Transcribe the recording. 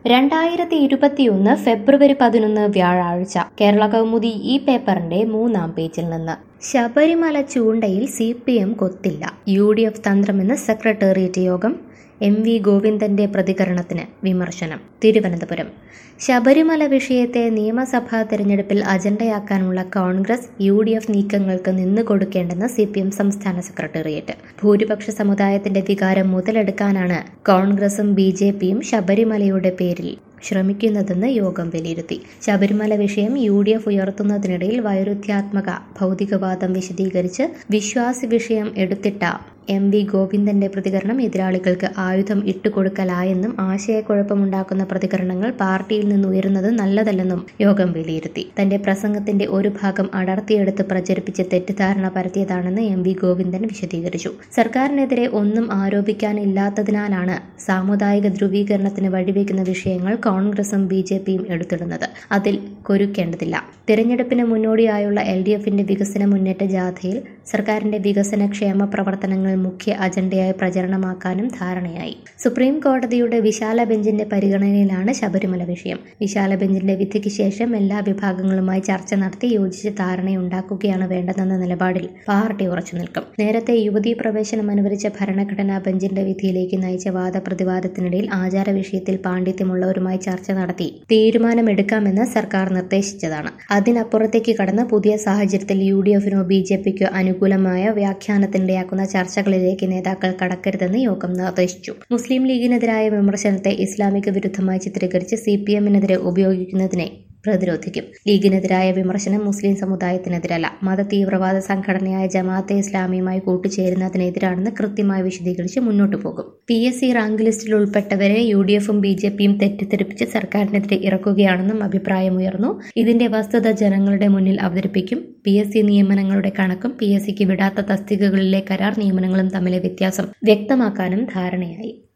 രണ്ടായിരത്തി ഇരുപത്തിയൊന്ന് ഫെബ്രുവരി പതിനൊന്ന് വ്യാഴാഴ്ച കേരള കൗമുദി ഈ പേപ്പറിന്റെ മൂന്നാം പേജിൽ നിന്ന് ശബരിമല ചൂണ്ടയിൽ സി പി എം കൊത്തില്ല യു ഡി എഫ് തന്ത്രമെന്ന് സെക്രട്ടേറിയറ്റ് യോഗം എം വി ഗോവിന്ദന്റെ പ്രതികരണത്തിന് വിമർശനം തിരുവനന്തപുരം ശബരിമല വിഷയത്തെ നിയമസഭാ തെരഞ്ഞെടുപ്പിൽ അജണ്ടയാക്കാനുള്ള കോൺഗ്രസ് യു ഡി എഫ് നീക്കങ്ങൾക്ക് നിന്നുകൊടുക്കേണ്ടെന്ന് സി പി എം സംസ്ഥാന സെക്രട്ടേറിയറ്റ് ഭൂരിപക്ഷ സമുദായത്തിന്റെ വികാരം മുതലെടുക്കാനാണ് കോൺഗ്രസും ബി ജെ പിയും ശബരിമലയുടെ പേരിൽ ശ്രമിക്കുന്നതെന്ന് യോഗം വിലയിരുത്തി ശബരിമല വിഷയം യു ഡി എഫ് ഉയർത്തുന്നതിനിടയിൽ വൈരുദ്ധ്യാത്മക ഭൗതികവാദം വിശദീകരിച്ച് വിശ്വാസി വിഷയം എടുത്തിട്ട എം വി ഗോവിന്ദന്റെ പ്രതികരണം എതിരാളികൾക്ക് ആയുധം ഇട്ടുകൊടുക്കലായെന്നും ആശയക്കുഴപ്പമുണ്ടാക്കുന്ന പ്രതികരണങ്ങൾ പാർട്ടിയിൽ നിന്ന് ഉയരുന്നത് നല്ലതല്ലെന്നും യോഗം വിലയിരുത്തി തന്റെ പ്രസംഗത്തിന്റെ ഒരു ഭാഗം അടർത്തിയെടുത്ത് പ്രചരിപ്പിച്ച് തെറ്റിദ്ധാരണ പരത്തിയതാണെന്ന് എം വി ഗോവിന്ദൻ വിശദീകരിച്ചു സർക്കാരിനെതിരെ ഒന്നും ആരോപിക്കാനില്ലാത്തതിനാലാണ് സാമുദായിക ധ്രുവീകരണത്തിന് വഴിവെക്കുന്ന വിഷയങ്ങൾ കോൺഗ്രസും ബി ജെ പിയും എടുത്തിടുന്നത് അതിൽ കൊരുക്കേണ്ടതില്ല തിരഞ്ഞെടുപ്പിന് മുന്നോടിയായുള്ള എൽ ഡി എഫിന്റെ വികസന മുന്നേറ്റ ജാഥയിൽ സർക്കാരിന്റെ വികസന ക്ഷേമ പ്രവർത്തനങ്ങൾ മുഖ്യ അജണ്ടയായി പ്രചരണമാക്കാനും ധാരണയായി സുപ്രീം കോടതിയുടെ വിശാല ബെഞ്ചിന്റെ പരിഗണനയിലാണ് ശബരിമല വിഷയം വിശാല ബെഞ്ചിന്റെ വിധിക്ക് ശേഷം എല്ലാ വിഭാഗങ്ങളുമായി ചർച്ച നടത്തി യോജിച്ച് ധാരണയുണ്ടാക്കുകയാണ് വേണ്ടതെന്ന നിലപാടിൽ പാർട്ടി ഉറച്ചു നിൽക്കും നേരത്തെ യുവതീ പ്രവേശനം അനുവദിച്ച ഭരണഘടനാ ബെഞ്ചിന്റെ വിധിയിലേക്ക് നയിച്ച വാദപ്രതിവാദത്തിനിടയിൽ ആചാര വിഷയത്തിൽ പാണ്ഡിത്യമുള്ളവരുമായി ചർച്ച നടത്തി തീരുമാനമെടുക്കാമെന്ന് സർക്കാർ നിർദ്ദേശിച്ചതാണ് അതിനപ്പുറത്തേക്ക് കടന്ന് പുതിയ സാഹചര്യത്തിൽ യു ഡി എഫിനോ ബി ജെ പിക്കോ അനുകൂലമായ വ്യാഖ്യാനത്തിനിടയാക്കുന്ന ചർച്ചകളിലേക്ക് നേതാക്കൾ കടക്കരുതെന്ന് യോഗം നിർദ്ദേശിച്ചു മുസ്ലിം ലീഗിനെതിരായ വിമർശനത്തെ ഇസ്ലാമിക വിരുദ്ധമായി ചിത്രീകരിച്ച് സി പി എമ്മിനെതിരെ ഉപയോഗിക്കുന്നതിനെ പ്രതിരോധിക്കും ലീഗിനെതിരായ വിമർശനം മുസ്ലിം സമുദായത്തിനെതിരല്ല മത തീവ്രവാദ സംഘടനയായ ജമാഅത്തെ ഇസ്ലാമിയുമായി കൂട്ടുചേരുന്നതിനെതിരാണെന്ന് കൃത്യമായി വിശദീകരിച്ച് മുന്നോട്ടു പോകും പി എസ് സി റാങ്ക് ലിസ്റ്റിൽ ഉൾപ്പെട്ടവരെ യു ഡി എഫും ബി ജെ പിയും തെറ്റിദ്ധരിപ്പിച്ച് സർക്കാരിനെതിരെ ഇറക്കുകയാണെന്നും അഭിപ്രായമുയർന്നു ഇതിന്റെ വസ്തുത ജനങ്ങളുടെ മുന്നിൽ അവതരിപ്പിക്കും പി എസ് സി നിയമനങ്ങളുടെ കണക്കും പി എസ് സിക്ക് വിടാത്ത തസ്തികകളിലെ കരാർ നിയമനങ്ങളും തമ്മിലെ വ്യത്യാസം വ്യക്തമാക്കാനും ധാരണയായി